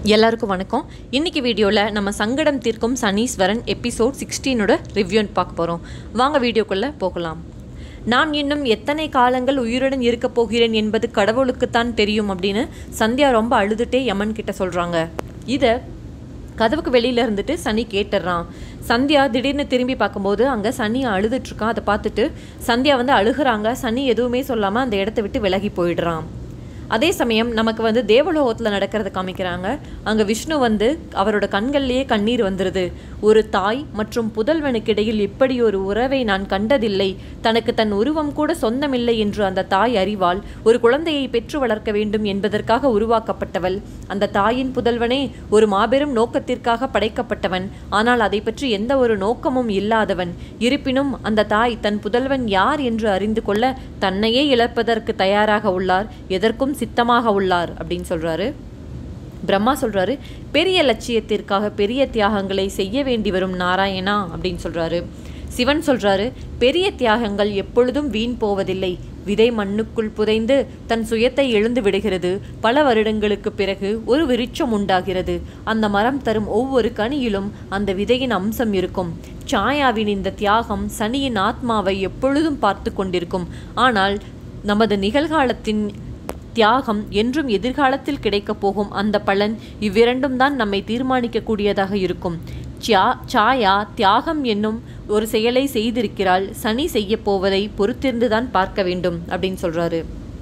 எல்லாருக்கும் வணக்கம் இன்னைக்கு வீடியோவில் நம்ம சங்கடம் தீர்க்கும் சனீஸ்வரன் எபிசோட் சிக்ஸ்டீனோட ரிவ்யூன்னு பார்க்க போகிறோம் வாங்க வீடியோக்குள்ளே போகலாம் நான் இன்னும் எத்தனை காலங்கள் உயிருடன் இருக்கப் போகிறேன் என்பது கடவுளுக்குத்தான் தெரியும் அப்படின்னு சந்தியா ரொம்ப அழுதுட்டே யமன் கிட்ட சொல்கிறாங்க இதை கதவுக்கு வெளியில இருந்துட்டு சனி கேட்டுடுறான் சந்தியா திடீர்னு திரும்பி பார்க்கும்போது அங்கே சனி அழுதுட்டு இருக்கான் அதை பார்த்துட்டு சந்தியா வந்து அழுகுறாங்க சனி எதுவுமே சொல்லாமல் அந்த இடத்த விட்டு விலகி போயிடுறான் அதே சமயம் நமக்கு வந்து தேவலோகத்தில் நடக்கிறத காமிக்கிறாங்க அங்கே விஷ்ணு வந்து அவரோட கண்கள்லேயே கண்ணீர் வந்துடுது ஒரு தாய் மற்றும் புதல்வனுக்கு இடையில் இப்படி ஒரு உறவை நான் கண்டதில்லை தனக்கு தன் உருவம் கூட சொந்தமில்லை என்று அந்த தாய் அறிவாள் ஒரு குழந்தையை பெற்று வளர்க்க வேண்டும் என்பதற்காக உருவாக்கப்பட்டவள் அந்த தாயின் புதல்வனே ஒரு மாபெரும் நோக்கத்திற்காக படைக்கப்பட்டவன் ஆனால் அதை பற்றி எந்த ஒரு நோக்கமும் இல்லாதவன் இருப்பினும் அந்த தாய் தன் புதல்வன் யார் என்று அறிந்து கொள்ள தன்னையே இழப்பதற்கு தயாராக உள்ளார் எதற்கும் சித்தமாக உள்ளார் அப்படின்னு சொல்றாரு பிரம்மா சொல்றாரு பெரிய லட்சியத்திற்காக பெரிய தியாகங்களை செய்ய வேண்டி வரும் நாராயணா அப்படின்னு சொல்றாரு சிவன் சொல்றாரு பெரிய தியாகங்கள் எப்பொழுதும் வீண் போவதில்லை விதை மண்ணுக்குள் புதைந்து தன் சுயத்தை எழுந்து விடுகிறது பல வருடங்களுக்கு பிறகு ஒரு விருட்சம் உண்டாகிறது அந்த மரம் தரும் ஒவ்வொரு கனியிலும் அந்த விதையின் அம்சம் இருக்கும் சாயாவின் இந்த தியாகம் சனியின் ஆத்மாவை எப்பொழுதும் பார்த்து கொண்டிருக்கும் ஆனால் நமது நிகழ்காலத்தின் தியாகம் என்றும் எதிர்காலத்தில் கிடைக்கப் போகும் அந்த பலன் இவ்விரண்டும் தான் நம்மை தீர்மானிக்கக்கூடியதாக இருக்கும் சியா சாயா தியாகம் என்னும் ஒரு செயலை செய்திருக்கிறாள் சனி செய்ய போவதை பொறுத்திருந்து தான் பார்க்க வேண்டும் அப்படின்னு சொல்றாரு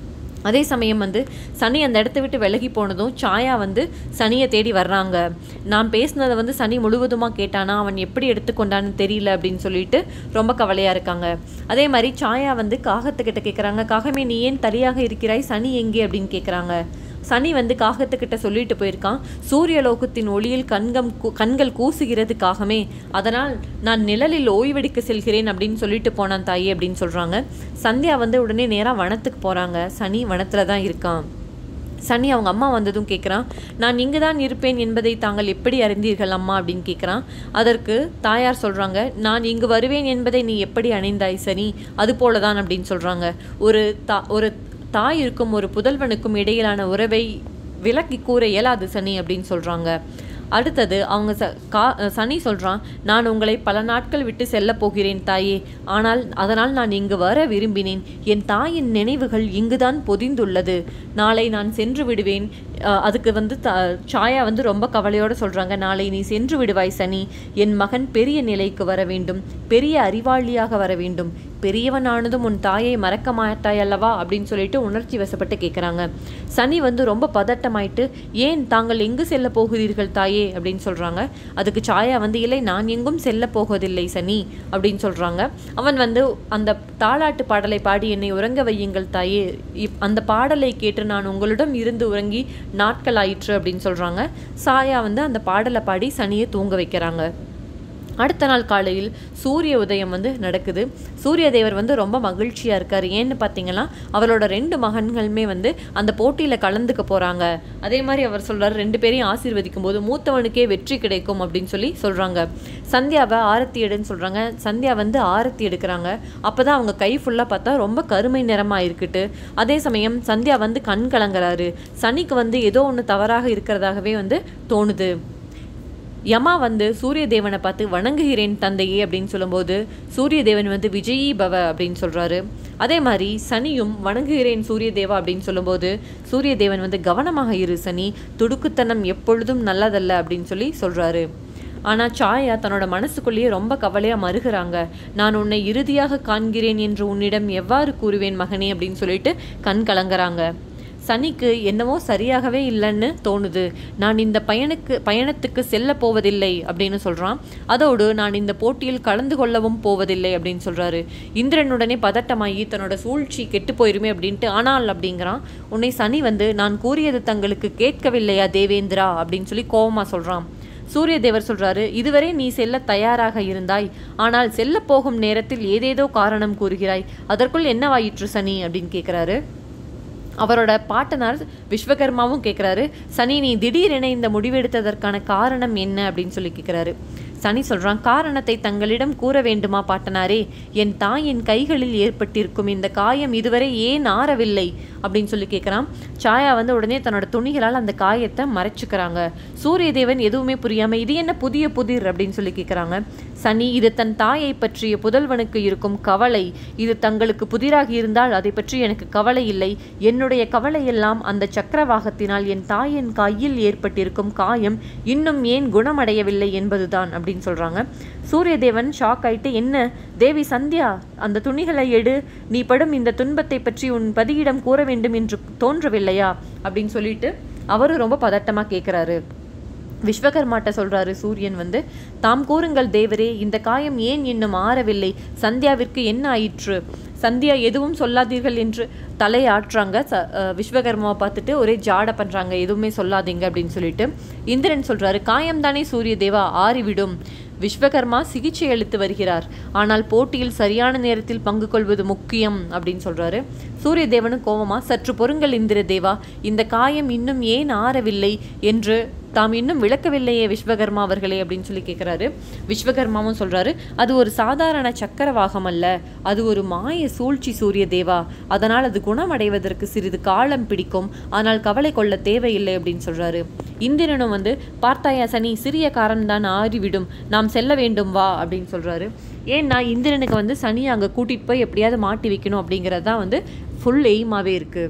அதே சமயம் வந்து சனி அந்த இடத்த விட்டு விலகி போனதும் சாயா வந்து சனியை தேடி வர்றாங்க நான் பேசினதை வந்து சனி முழுவதுமாக கேட்டானா அவன் எப்படி எடுத்துக்கொண்டான்னு தெரியல அப்படின்னு சொல்லிட்டு ரொம்ப கவலையாக இருக்காங்க அதே மாதிரி சாயா வந்து காகத்துக்கிட்ட கேட்குறாங்க காகமே நீ ஏன் தனியாக இருக்கிறாய் சனி எங்கே அப்படின்னு கேட்குறாங்க சனி வந்து காகத்துக்கிட்ட சொல்லிட்டு போயிருக்கான் சூரியலோகத்தின் ஒளியில் கண்கம் கூ- கண்கள் கூசுகிறதுக்காகமே அதனால் நான் நிழலில் ஓய்வெடுக்க செல்கிறேன் அப்படின்னு சொல்லிட்டு போனான் தாயி அப்படின்னு சொல்றாங்க சந்தியா வந்து உடனே நேராக வனத்துக்கு போறாங்க சனி வனத்துல தான் இருக்கான் சனி அவங்க அம்மா வந்ததும் கேட்குறான் நான் இங்கு தான் இருப்பேன் என்பதை தாங்கள் எப்படி அறிந்தீர்கள் அம்மா அப்படின்னு கேட்குறான் அதற்கு தாயார் சொல்கிறாங்க நான் இங்கு வருவேன் என்பதை நீ எப்படி அணிந்தாய் சனி அது போல தான் அப்படின்னு சொல்கிறாங்க ஒரு தா ஒரு தாய் இருக்கும் ஒரு புதல்வனுக்கும் இடையிலான உறவை விலக்கி கூற இயலாது சனி அப்படின்னு சொல்கிறாங்க அடுத்தது அவங்க ச கா சனி சொல்கிறான் நான் உங்களை பல நாட்கள் விட்டு செல்ல போகிறேன் தாயே ஆனால் அதனால் நான் இங்கு வர விரும்பினேன் என் தாயின் நினைவுகள் இங்குதான் பொதிந்துள்ளது நாளை நான் சென்று விடுவேன் அஹ் அதுக்கு வந்து த சாயா வந்து ரொம்ப கவலையோடு சொல்கிறாங்க நாளை நீ சென்று விடுவாய் சனி என் மகன் பெரிய நிலைக்கு வர வேண்டும் பெரிய அறிவாளியாக வர வேண்டும் பெரியவனானதும் உன் தாயை மறக்க மாட்டாய் அல்லவா அப்படின்னு சொல்லிட்டு உணர்ச்சி வசப்பட்டு கேட்குறாங்க சனி வந்து ரொம்ப பதட்டமாயிட்டு ஏன் தாங்கள் எங்கு செல்ல போகிறீர்கள் தாயே அப்படின்னு சொல்கிறாங்க அதுக்கு சாயா வந்து இல்லை நான் எங்கும் செல்ல போவதில்லை சனி அப்படின்னு சொல்கிறாங்க அவன் வந்து அந்த தாலாட்டு பாடலை பாடி என்னை உறங்க வையுங்கள் தாயே இப் அந்த பாடலை கேட்டு நான் உங்களிடம் இருந்து உறங்கி நாட்கள் ஆயிற்று அப்படின்னு சொல்கிறாங்க சாயா வந்து அந்த பாடலை பாடி சனியை தூங்க வைக்கிறாங்க அடுத்த நாள் காலையில் சூரிய உதயம் வந்து நடக்குது சூரிய தேவர் வந்து ரொம்ப மகிழ்ச்சியாக இருக்கார் ஏன்னு பார்த்தீங்கன்னா அவரோட ரெண்டு மகன்களுமே வந்து அந்த போட்டியில் கலந்துக்க போகிறாங்க அதே மாதிரி அவர் சொல்றாரு ரெண்டு பேரையும் ஆசீர்வதிக்கும் போது மூத்தவனுக்கே வெற்றி கிடைக்கும் அப்படின்னு சொல்லி சொல்கிறாங்க சந்தியாவை ஆரத்தி எடுன்னு சொல்கிறாங்க சந்தியா வந்து ஆரத்தி எடுக்கிறாங்க அப்போ தான் அவங்க கை ஃபுல்லாக பார்த்தா ரொம்ப கருமை நிறமாக இருக்குட்டு அதே சமயம் சந்தியா வந்து கண் கலங்குறாரு சனிக்கு வந்து ஏதோ ஒன்று தவறாக இருக்கிறதாகவே வந்து தோணுது யமா வந்து சூரிய தேவனை பார்த்து வணங்குகிறேன் தந்தையே அப்படின்னு சொல்லும்போது சூரிய தேவன் வந்து விஜயி பவ அப்படின்னு சொல்றாரு அதே மாதிரி சனியும் வணங்குகிறேன் சூரிய தேவா அப்படின்னு சொல்லும்போது சூரிய தேவன் வந்து கவனமாக இரு சனி துடுக்குத்தனம் எப்பொழுதும் நல்லதல்ல அப்படின்னு சொல்லி சொல்றாரு ஆனால் சாயா தன்னோட மனசுக்குள்ளேயே ரொம்ப கவலையாக மறுகிறாங்க நான் உன்னை இறுதியாக காண்கிறேன் என்று உன்னிடம் எவ்வாறு கூறுவேன் மகனே அப்படின்னு சொல்லிட்டு கண் கலங்குறாங்க சனிக்கு என்னவோ சரியாகவே இல்லைன்னு தோணுது நான் இந்த பயனுக்கு பயணத்துக்கு செல்ல போவதில்லை அப்படின்னு சொல்றான் அதோடு நான் இந்த போட்டியில் கலந்து கொள்ளவும் போவதில்லை அப்படின்னு சொல்றாரு இந்திரனுடனே பதட்டமாகி தன்னோட சூழ்ச்சி கெட்டு போயிருமே அப்படின்ட்டு ஆனால் அப்படிங்கிறான் உன்னை சனி வந்து நான் கூறியது தங்களுக்கு கேட்கவில்லையா தேவேந்திரா அப்படின்னு சொல்லி கோவமா சொல்றான் சூரிய தேவர் சொல்றாரு இதுவரை நீ செல்ல தயாராக இருந்தாய் ஆனால் செல்ல போகும் நேரத்தில் ஏதேதோ காரணம் கூறுகிறாய் அதற்குள் என்னவாயிற்று சனி அப்படின்னு கேட்குறாரு அவரோட பாட்டனார் விஸ்வகர்மாவும் கேட்குறாரு சனி நீ திடீரென இந்த முடிவெடுத்ததற்கான காரணம் என்ன அப்படின்னு சொல்லி கேட்குறாரு சனி சொல்கிறான் காரணத்தை தங்களிடம் கூற வேண்டுமா பாட்டனாரே என் தாயின் கைகளில் ஏற்பட்டிருக்கும் இந்த காயம் இதுவரை ஏன் ஆறவில்லை அப்படின்னு சொல்லி கேட்குறான் சாயா வந்து உடனே தன்னோட துணிகளால் அந்த காயத்தை மறைச்சுக்கிறாங்க சூரிய தேவன் எதுவுமே புரியாமல் இது என்ன புதிய புதிர் அப்படின்னு சொல்லி கேட்குறாங்க சனி இது தன் தாயை பற்றிய புதல்வனுக்கு இருக்கும் கவலை இது தங்களுக்கு புதிராக இருந்தால் அதை பற்றி எனக்கு கவலை இல்லை என்னுடைய கவலை எல்லாம் அந்த சக்கரவாகத்தினால் என் தாயின் கையில் ஏற்பட்டிருக்கும் காயம் இன்னும் ஏன் குணமடையவில்லை என்பதுதான் அப்படின்னு சொல்றாங்க சூரியதேவன் ஷாக் ஆயிட்டு என்ன தேவி சந்தியா அந்த துணிகளை எடு நீ படும் இந்த துன்பத்தை பற்றி உன் பதியிடம் கூற வேண்டும் என்று தோன்றவில்லையா அப்படின்னு சொல்லிட்டு அவரும் ரொம்ப பதட்டமா கேட்குறாரு விஸ்வகர்மாட்ட சொல்றாரு சூரியன் வந்து தாம் கூறுங்கள் தேவரே இந்த காயம் ஏன் இன்னும் ஆறவில்லை சந்தியாவிற்கு என்ன ஆயிற்று சந்தியா எதுவும் சொல்லாதீர்கள் என்று தலையாட்டுறாங்க ச அஹ் விஸ்வகர்மாவை பார்த்துட்டு ஒரே ஜாட பண்றாங்க எதுவுமே சொல்லாதீங்க அப்படின்னு சொல்லிட்டு இந்திரன் சொல்றாரு காயம்தானே சூரிய தேவா ஆறிவிடும் விஸ்வகர்மா சிகிச்சை அளித்து வருகிறார் ஆனால் போட்டியில் சரியான நேரத்தில் பங்கு கொள்வது முக்கியம் அப்படின்னு சொல்றாரு சூரிய தேவனும் கோவமா சற்று பொறுங்கள் இந்திர தேவா இந்த காயம் இன்னும் ஏன் ஆறவில்லை என்று தாம் இன்னும் விளக்கவில்லையே விஸ்வகர்மா அவர்களே அப்படின்னு சொல்லி கேட்குறாரு விஸ்வகர்மாவும் சொல்றாரு அது ஒரு சாதாரண சக்கரவாகம் அல்ல அது ஒரு மாய சூழ்ச்சி சூரிய தேவா அதனால் அது குணமடைவதற்கு சிறிது காலம் பிடிக்கும் ஆனால் கவலை கொள்ள தேவையில்லை அப்படின்னு சொல்றாரு இந்திரனும் வந்து பார்த்தாயா சனி சிறிய காரம்தான் ஆறிவிடும் நாம் செல்ல வேண்டும் வா அப்படின்னு சொல்றாரு ஏன்னா இந்திரனுக்கு வந்து சனி அங்கே கூட்டிட்டு போய் எப்படியாவது மாட்டி வைக்கணும் அப்படிங்கிறது தான் வந்து ஃபுல் எய்மாவே இருக்கு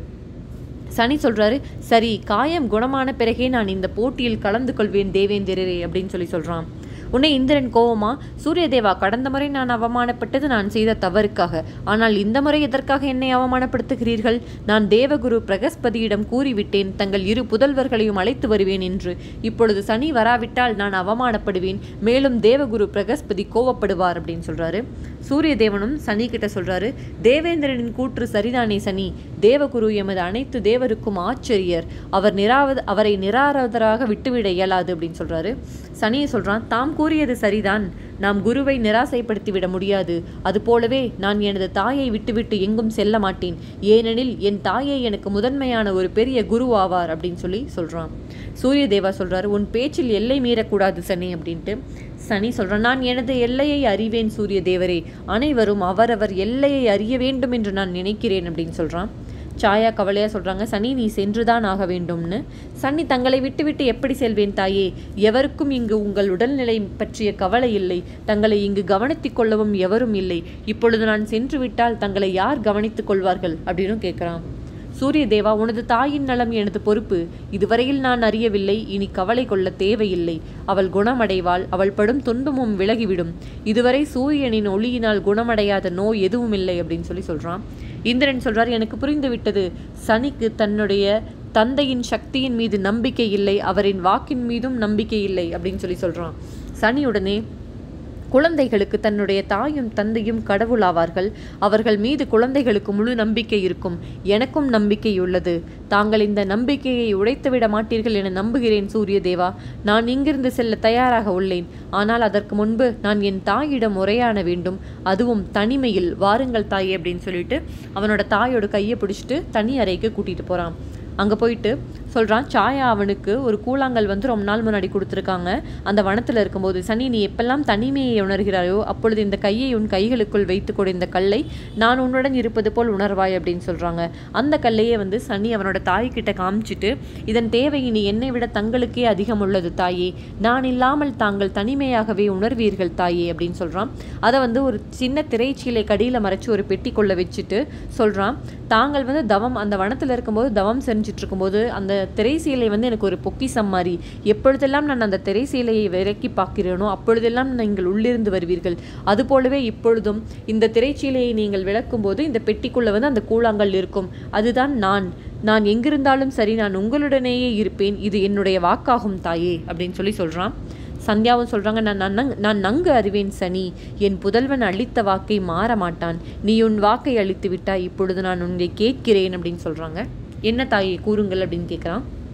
சனி சொல்றாரு சரி காயம் குணமான பிறகே நான் இந்த போட்டியில் கலந்து கொள்வேன் தேவேந்திரரே அப்படின்னு சொல்லி சொல்றான் உன்னை இந்திரன் கோவமா சூரியதேவா கடந்த முறை நான் அவமானப்பட்டது நான் செய்த தவறுக்காக ஆனால் இந்த முறை எதற்காக என்னை அவமானப்படுத்துகிறீர்கள் நான் தேவகுரு பிரகஸ்பதியிடம் கூறிவிட்டேன் தங்கள் இரு புதல்வர்களையும் அழைத்து வருவேன் என்று இப்பொழுது சனி வராவிட்டால் நான் அவமானப்படுவேன் மேலும் தேவகுரு பிரகஸ்பதி கோவப்படுவார் அப்படின்னு சொல்றாரு சூரிய தேவனும் சனி கிட்ட சொல்றாரு தேவேந்திரனின் கூற்று சரிதானே சனி தேவகுரு எமது அனைத்து தேவருக்கும் ஆச்சரியர் அவர் நிராவத அவரை நிராரதராக விட்டுவிட இயலாது அப்படின்னு சொல்றாரு சனியை சொல்றான் தாம் கூறியது சரிதான் நாம் குருவை நிராசைப்படுத்தி விட முடியாது அதுபோலவே நான் எனது தாயை விட்டுவிட்டு எங்கும் செல்ல மாட்டேன் ஏனெனில் என் தாயே எனக்கு முதன்மையான ஒரு பெரிய குரு ஆவார் அப்படின்னு சொல்லி சொல்றான் சூரிய தேவா சொல்றாரு உன் பேச்சில் எல்லை மீறக்கூடாது சனி அப்படின்ட்டு சனி சொல்றான் நான் எனது எல்லையை அறிவேன் சூரிய தேவரே அனைவரும் அவரவர் எல்லையை அறிய வேண்டும் என்று நான் நினைக்கிறேன் அப்படின்னு சொல்றான் சாயா கவலையா சொல்றாங்க சனி நீ சென்றுதான் ஆக வேண்டும்னு சனி தங்களை விட்டுவிட்டு எப்படி செல்வேன் தாயே எவருக்கும் இங்கு உங்கள் உடல்நிலை பற்றிய கவலை இல்லை தங்களை இங்கு கவனித்துக் கொள்ளவும் எவரும் இல்லை இப்பொழுது நான் சென்று விட்டால் தங்களை யார் கவனித்துக் கொள்வார்கள் அப்படின்னு கேட்குறான் சூரிய தேவா உனது தாயின் நலம் எனது பொறுப்பு இதுவரையில் நான் அறியவில்லை இனி கவலை கொள்ள தேவையில்லை அவள் குணமடைவாள் அவள் படும் துன்பமும் விலகிவிடும் இதுவரை சூரியனின் ஒளியினால் குணமடையாத நோய் எதுவும் இல்லை அப்படின்னு சொல்லி சொல்றான் இந்திரன் சொல்றார் எனக்கு புரிந்து விட்டது சனிக்கு தன்னுடைய தந்தையின் சக்தியின் மீது நம்பிக்கை இல்லை அவரின் வாக்கின் மீதும் நம்பிக்கை இல்லை அப்படின்னு சொல்லி சொல்றான் சனி உடனே குழந்தைகளுக்கு தன்னுடைய தாயும் தந்தையும் கடவுளாவார்கள் அவர்கள் மீது குழந்தைகளுக்கு முழு நம்பிக்கை இருக்கும் எனக்கும் நம்பிக்கை உள்ளது தாங்கள் இந்த நம்பிக்கையை உடைத்துவிட மாட்டீர்கள் என நம்புகிறேன் சூரிய தேவா நான் இங்கிருந்து செல்ல தயாராக உள்ளேன் ஆனால் அதற்கு முன்பு நான் என் தாயிடம் உரையாட வேண்டும் அதுவும் தனிமையில் வாருங்கள் தாயே அப்படின்னு சொல்லிட்டு அவனோட தாயோட கையை பிடிச்சிட்டு தனி அறைக்கு கூட்டிட்டு போறான் அங்கே போயிட்டு சொல்கிறான் சாயா அவனுக்கு ஒரு கூழாங்கல் வந்து ரொம்ப நாள் முன்னாடி கொடுத்துருக்காங்க அந்த வனத்தில் இருக்கும்போது சனி நீ எப்பெல்லாம் தனிமையை உணர்கிறாயோ அப்பொழுது இந்த கையை உன் கைகளுக்குள் வைத்துக்கொடு இந்த கல்லை நான் உன்னுடன் இருப்பது போல் உணர்வாய் அப்படின்னு சொல்கிறாங்க அந்த கல்லையே வந்து சனி அவனோட தாய்கிட்ட காமிச்சிட்டு இதன் தேவை இனி என்னை விட தங்களுக்கே அதிகம் உள்ளது தாயே நான் இல்லாமல் தாங்கள் தனிமையாகவே உணர்வீர்கள் தாயே அப்படின்னு சொல்கிறான் அதை வந்து ஒரு சின்ன திரைச்சீலை கடியில் மறைச்சு ஒரு பெட்டிக்குள்ளே வச்சுட்டு சொல்கிறான் தாங்கள் வந்து தவம் அந்த வனத்தில் இருக்கும்போது தவம் செஞ்சுட்டு இருக்கும்போது அந்த திரைசீலை வந்து எனக்கு ஒரு பொக்கிசம் மாதிரி எப்பொழுதெல்லாம் நான் அந்த திரைசீலையை விலக்கி பார்க்கிறேனோ அப்பொழுதெல்லாம் நீங்கள் உள்ளிருந்து வருவீர்கள் அதுபோலவே இப்பொழுதும் இந்த திரைச்சீலையை நீங்கள் விளக்கும்போது இந்த பெட்டிக்குள்ளே வந்து அந்த கூழாங்கல் இருக்கும் அதுதான் நான் நான் எங்கிருந்தாலும் சரி நான் உங்களுடனேயே இருப்பேன் இது என்னுடைய வாக்காகும் தாயே அப்படின்னு சொல்லி சொல்கிறான் சந்தியாவும் சொல்கிறாங்க நான் நன்னங் நான் நன்கு அறிவேன் சனி என் புதல்வன் அளித்த வாக்கை மாற மாட்டான் நீ உன் வாக்கை அளித்து விட்டாய் இப்பொழுது நான் உன்னை கேட்கிறேன் அப்படின்னு சொல்கிறாங்க என்ன தாயே கூறுங்கள் அப்படின்னு கேட்குறான்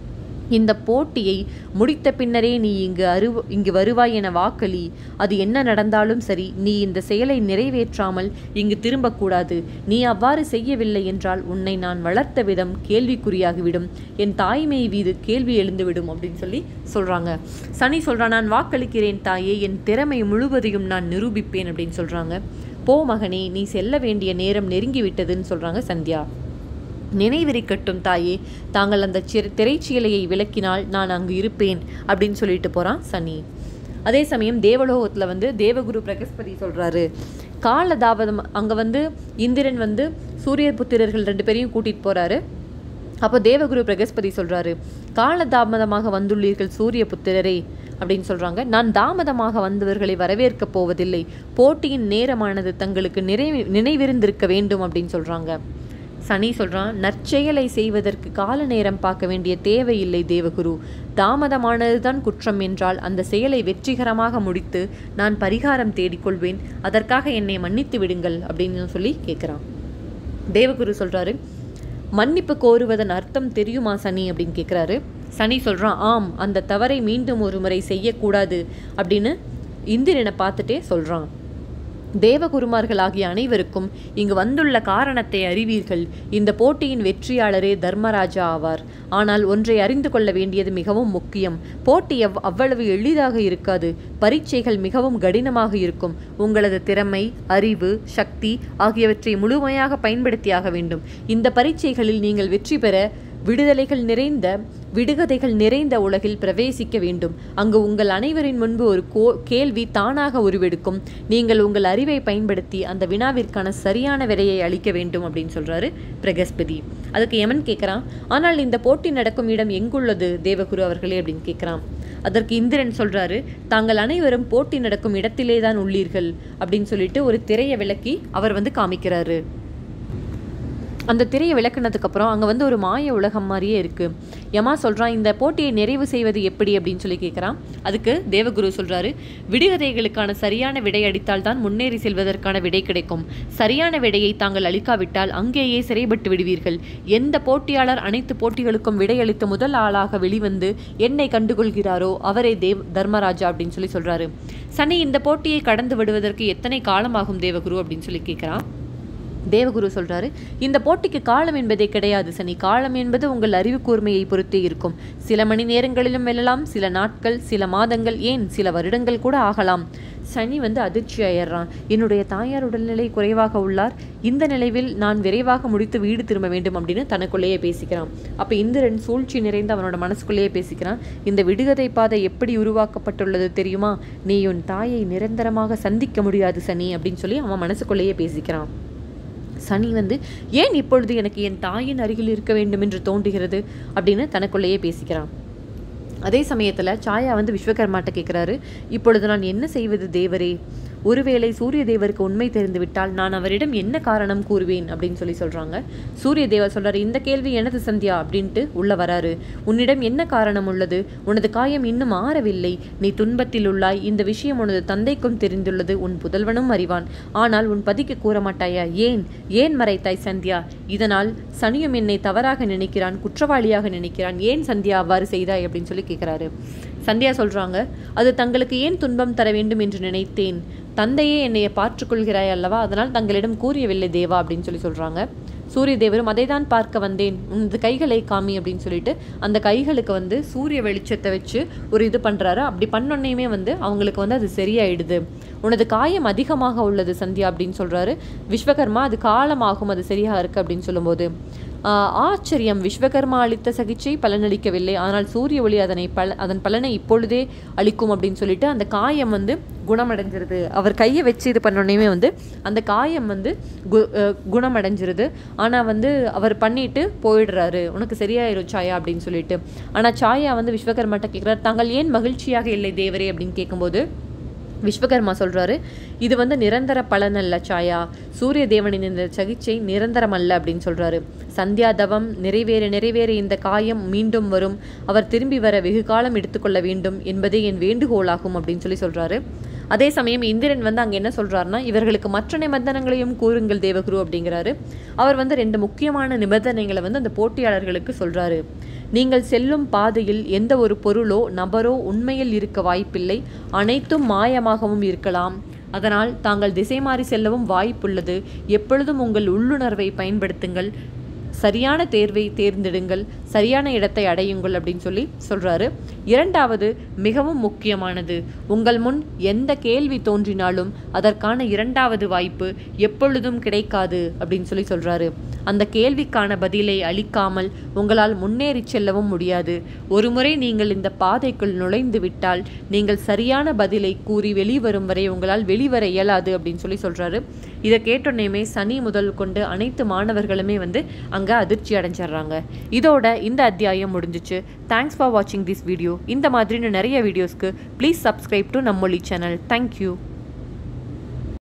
இந்த போட்டியை முடித்த பின்னரே நீ இங்கு அரு இங்கு வருவாய் என வாக்களி அது என்ன நடந்தாலும் சரி நீ இந்த செயலை நிறைவேற்றாமல் இங்கு திரும்பக்கூடாது நீ அவ்வாறு செய்யவில்லை என்றால் உன்னை நான் வளர்த்த விதம் கேள்விக்குறியாகிவிடும் என் தாய்மை மீது கேள்வி எழுந்துவிடும் அப்படின்னு சொல்லி சொல்றாங்க சனி சொல்றான் நான் வாக்களிக்கிறேன் தாயே என் திறமை முழுவதையும் நான் நிரூபிப்பேன் அப்படின்னு சொல்றாங்க போ மகனே நீ செல்ல வேண்டிய நேரம் நெருங்கி விட்டதுன்னு சொல்றாங்க சந்தியா நினைவிருக்கட்டும் தாயே தாங்கள் அந்த சிறு திரைச்சீலையை விளக்கினால் நான் அங்கு இருப்பேன் அப்படின்னு சொல்லிட்டு போகிறான் சனி அதே சமயம் தேவலோகத்தில் வந்து தேவகுரு பிரகஸ்பதி சொல்கிறாரு காலதாமதம் அங்கே வந்து இந்திரன் வந்து சூரிய புத்திரர்கள் ரெண்டு பேரையும் கூட்டிகிட்டு போகிறாரு அப்போ தேவகுரு பிரகஸ்பதி சொல்கிறாரு காலதாமதமாக வந்துள்ளீர்கள் சூரிய புத்திரரே அப்படின்னு சொல்கிறாங்க நான் தாமதமாக வந்தவர்களை வரவேற்கப் போவதில்லை போட்டியின் நேரமானது தங்களுக்கு நிறைவு நினைவிருந்திருக்க வேண்டும் அப்படின்னு சொல்கிறாங்க சனி சொல்றான் நற்செயலை செய்வதற்கு கால நேரம் பார்க்க வேண்டிய தேவையில்லை தேவகுரு தாமதமானதுதான் குற்றம் என்றால் அந்த செயலை வெற்றிகரமாக முடித்து நான் பரிகாரம் தேடிக்கொள்வேன் அதற்காக என்னை மன்னித்து விடுங்கள் அப்படின்னு சொல்லி கேட்குறான் தேவகுரு சொல்றாரு மன்னிப்பு கோருவதன் அர்த்தம் தெரியுமா சனி அப்படின்னு கேட்குறாரு சனி சொல்றான் ஆம் அந்த தவறை மீண்டும் ஒரு முறை செய்யக்கூடாது அப்படின்னு இந்திரனை பார்த்துட்டே சொல்றான் தேவகுருமார்களாகிய அனைவருக்கும் இங்கு வந்துள்ள காரணத்தை அறிவீர்கள் இந்த போட்டியின் வெற்றியாளரே தர்மராஜா ஆவார் ஆனால் ஒன்றை அறிந்து கொள்ள வேண்டியது மிகவும் முக்கியம் போட்டி எவ் அவ்வளவு எளிதாக இருக்காது பரீட்சைகள் மிகவும் கடினமாக இருக்கும் உங்களது திறமை அறிவு சக்தி ஆகியவற்றை முழுமையாக பயன்படுத்தியாக வேண்டும் இந்த பரீட்சைகளில் நீங்கள் வெற்றி பெற விடுதலைகள் நிறைந்த விடுகதைகள் நிறைந்த உலகில் பிரவேசிக்க வேண்டும் அங்கு உங்கள் அனைவரின் முன்பு ஒரு கோ கேள்வி தானாக உருவெடுக்கும் நீங்கள் உங்கள் அறிவை பயன்படுத்தி அந்த வினாவிற்கான சரியான விடையை அளிக்க வேண்டும் அப்படின்னு சொல்றாரு பிரகஸ்பதி அதுக்கு யமன் கேட்குறான் ஆனால் இந்த போட்டி நடக்கும் இடம் எங்குள்ளது தேவகுரு அவர்களே அப்படின்னு கேட்குறான் அதற்கு இந்திரன் சொல்றாரு தாங்கள் அனைவரும் போட்டி நடக்கும் இடத்திலே தான் உள்ளீர்கள் அப்படின்னு சொல்லிட்டு ஒரு திரையை விளக்கி அவர் வந்து காமிக்கிறாரு அந்த திரையை விளக்குனதுக்கு அப்புறம் அங்கே வந்து ஒரு மாய உலகம் மாதிரியே இருக்குது யமா சொல்கிறான் இந்த போட்டியை நிறைவு செய்வது எப்படி அப்படின்னு சொல்லி கேட்குறான் அதுக்கு தேவகுரு சொல்கிறாரு விடுகதைகளுக்கான சரியான விடை அடித்தால் தான் முன்னேறி செல்வதற்கான விடை கிடைக்கும் சரியான விடையை தாங்கள் அளிக்காவிட்டால் அங்கேயே சிறைப்பட்டு விடுவீர்கள் எந்த போட்டியாளர் அனைத்து போட்டிகளுக்கும் விடையளித்த முதல் ஆளாக வெளிவந்து என்னை கண்டுகொள்கிறாரோ அவரே தேவ் தர்மராஜா அப்படின்னு சொல்லி சொல்கிறாரு சனி இந்த போட்டியை கடந்து விடுவதற்கு எத்தனை காலமாகும் தேவகுரு அப்படின்னு சொல்லி கேட்குறான் தேவகுரு சொல்றாரு இந்த போட்டிக்கு காலம் என்பதே கிடையாது சனி காலம் என்பது உங்கள் அறிவு கூர்மையை பொறுத்தே இருக்கும் சில மணி நேரங்களிலும் வெல்லலாம் சில நாட்கள் சில மாதங்கள் ஏன் சில வருடங்கள் கூட ஆகலாம் சனி வந்து அதிர்ச்சி ஆயிடுறான் என்னுடைய தாயார் உடல்நிலை குறைவாக உள்ளார் இந்த நிலைவில் நான் விரைவாக முடித்து வீடு திரும்ப வேண்டும் அப்படின்னு தனக்குள்ளேயே பேசிக்கிறான் அப்போ இந்திரன் சூழ்ச்சி நிறைந்து அவனோட மனசுக்குள்ளேயே பேசிக்கிறான் இந்த விடுகதை பாதை எப்படி உருவாக்கப்பட்டுள்ளது தெரியுமா நீ உன் தாயை நிரந்தரமாக சந்திக்க முடியாது சனி அப்படின்னு சொல்லி அவன் மனசுக்குள்ளேயே பேசிக்கிறான் சனி வந்து ஏன் இப்பொழுது எனக்கு என் தாயின் அருகில் இருக்க வேண்டும் என்று தோன்றுகிறது அப்படின்னு தனக்குள்ளேயே பேசிக்கிறான் அதே சமயத்தில் சாயா வந்து விஸ்வகர்மாட்ட கேட்குறாரு இப்பொழுது நான் என்ன செய்வது தேவரே ஒருவேளை சூரிய தேவருக்கு உண்மை தெரிந்துவிட்டால் நான் அவரிடம் என்ன காரணம் கூறுவேன் அப்படின்னு சொல்லி சொல்றாங்க சூரிய தேவர் சொல்றாரு இந்த கேள்வி எனது சந்தியா அப்படின்ட்டு உள்ள வராரு உன்னிடம் என்ன காரணம் உள்ளது உனது காயம் இன்னும் ஆறவில்லை நீ துன்பத்தில் உள்ளாய் இந்த விஷயம் உனது தந்தைக்கும் தெரிந்துள்ளது உன் புதல்வனும் அறிவான் ஆனால் உன் பதிக்கு கூற மாட்டாயா ஏன் ஏன் மறைத்தாய் சந்தியா இதனால் சனியும் என்னை தவறாக நினைக்கிறான் குற்றவாளியாக நினைக்கிறான் ஏன் சந்தியா அவ்வாறு செய்தாய் அப்படின்னு சொல்லி கேட்குறாரு சந்தியா சொல்றாங்க அது தங்களுக்கு ஏன் துன்பம் தர வேண்டும் என்று நினைத்தேன் தந்தையே என்னைய பார்த்துக்கொள்கிறாய் அல்லவா அதனால் தங்களிடம் கூறியவில்லை தேவா அப்படின்னு சொல்லி சொல்றாங்க சூரிய தேவரும் அதை தான் பார்க்க வந்தேன் உனது கைகளை காமி அப்படின்னு சொல்லிட்டு அந்த கைகளுக்கு வந்து சூரிய வெளிச்சத்தை வச்சு ஒரு இது பண்றாரு அப்படி பண்ணோன்னையுமே வந்து அவங்களுக்கு வந்து அது சரியாயிடுது உனது காயம் அதிகமாக உள்ளது சந்தியா அப்படின்னு சொல்றாரு விஸ்வகர்மா அது காலமாகும் அது சரியாக இருக்கு அப்படின்னு சொல்லும்போது ஆஹ் ஆச்சரியம் விஸ்வகர்மா அளித்த சிகிச்சை பலனளிக்கவில்லை ஆனால் சூரிய ஒளி அதனை பல அதன் பலனை இப்பொழுதே அளிக்கும் அப்படின்னு சொல்லிட்டு அந்த காயம் வந்து குணமடைஞ்சிருது அவர் கையை வச்சு இது பண்ணோடனே வந்து அந்த காயம் வந்து கு அஹ் குணமடைஞ்சிருது ஆனால் வந்து அவர் பண்ணிட்டு போயிடுறாரு உனக்கு சரியாயிரும் சாயா அப்படின்னு சொல்லிட்டு ஆனால் சாயா வந்து விஸ்வகர்மாட்ட கேட்குறாரு தாங்கள் ஏன் மகிழ்ச்சியாக இல்லை தேவரே அப்படின்னு கேட்கும்போது விஸ்வகர்மா சொல்றாரு இது வந்து நிரந்தர பலன் அல்ல சாயா சூரிய தேவனின் இந்த சிகிச்சை நிரந்தரம் அல்ல அப்படின்னு சொல்றாரு சந்தியா தவம் நிறைவேற நிறைவேற இந்த காயம் மீண்டும் வரும் அவர் திரும்பி வர வெகு காலம் எடுத்துக்கொள்ள வேண்டும் என்பதே என் வேண்டுகோளாகும் அப்படின்னு சொல்லி சொல்றாரு அதே சமயம் இந்திரன் வந்து அங்க என்ன சொல்றாருன்னா இவர்களுக்கு மற்ற நிபந்தனைகளையும் கூறுங்கள் தேவகுரு அப்படிங்கிறாரு அவர் வந்து ரெண்டு முக்கியமான நிபந்தனைகளை வந்து அந்த போட்டியாளர்களுக்கு சொல்றாரு நீங்கள் செல்லும் பாதையில் எந்த ஒரு பொருளோ நபரோ உண்மையில் இருக்க வாய்ப்பில்லை அனைத்தும் மாயமாகவும் இருக்கலாம் அதனால் தாங்கள் திசை மாறி செல்லவும் வாய்ப்புள்ளது எப்பொழுதும் உங்கள் உள்ளுணர்வை பயன்படுத்துங்கள் சரியான தேர்வை தேர்ந்தெடுங்கள் சரியான இடத்தை அடையுங்கள் அப்படின்னு சொல்லி சொல்றாரு இரண்டாவது மிகவும் முக்கியமானது உங்கள் முன் எந்த கேள்வி தோன்றினாலும் அதற்கான இரண்டாவது வாய்ப்பு எப்பொழுதும் கிடைக்காது அப்படின்னு சொல்லி சொல்றாரு அந்த கேள்விக்கான பதிலை அளிக்காமல் உங்களால் முன்னேறி செல்லவும் முடியாது ஒருமுறை நீங்கள் இந்த பாதைக்குள் நுழைந்து விட்டால் நீங்கள் சரியான பதிலை கூறி வெளிவரும் வரை உங்களால் வெளிவர இயலாது அப்படின்னு சொல்லி சொல்றாரு இதை கேட்டோன்னேமே சனி முதல் கொண்டு அனைத்து மாணவர்களுமே வந்து அங்கே அதிர்ச்சி அடைஞ்சிடுறாங்க இதோட இந்த அத்தியாயம் முடிஞ்சிச்சு தேங்க்ஸ் ஃபார் வாட்சிங் திஸ் வீடியோ இந்த மாதிரின்னு நிறைய வீடியோஸ்க்கு please subscribe to Nammozhi channel thank you